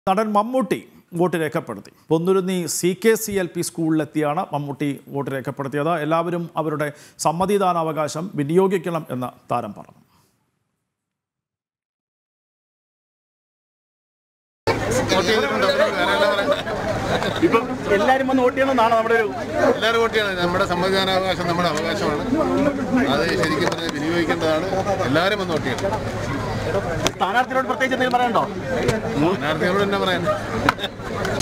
നടൻ മമ്മൂട്ടി വോട്ട് രേഖപ്പെടുത്തി Ponnurunni C K C L P സ്കൂളിലെത്തിയാണ് മമ്മൂട്ടി വോട്ട് രേഖപ്പെടുത്തിയത് എല്ലാവരും അവരുടെ സമ്മതിദാനാവകാശം വിനിയോഗിക്കണം എന്ന് താരം പറഞ്ഞു വോട്ട് ചെയ്തിട്ടുണ്ട് വേറെ എന്താ പറയാ ഇപ്പം എല്ലാരും വന്ന് വോട്ട് ചെയ്യണമെന്നാണ് നമ്മുടെ ഒരു എല്ലാവരും വോട്ട് ചെയ്യണം നമ്മുടെ സമ്മതിദാനാവകാശം നമ്മുടെ അവകാശമാണ് അത് ശരിക്കും പറഞ്ഞാൽ വിനിയോഗിക്കേണ്ടതാണ് എല്ലാവരും വന്ന് വോട്ട് ചെയ്യണം സ്ഥാനാർത്ഥിയോട് പ്രത്യേകിച്ച് എന്തെങ്കിലും പറയണ്ടോ സ്ഥാനാർത്ഥികളോട് തന്നെ പറയാൻ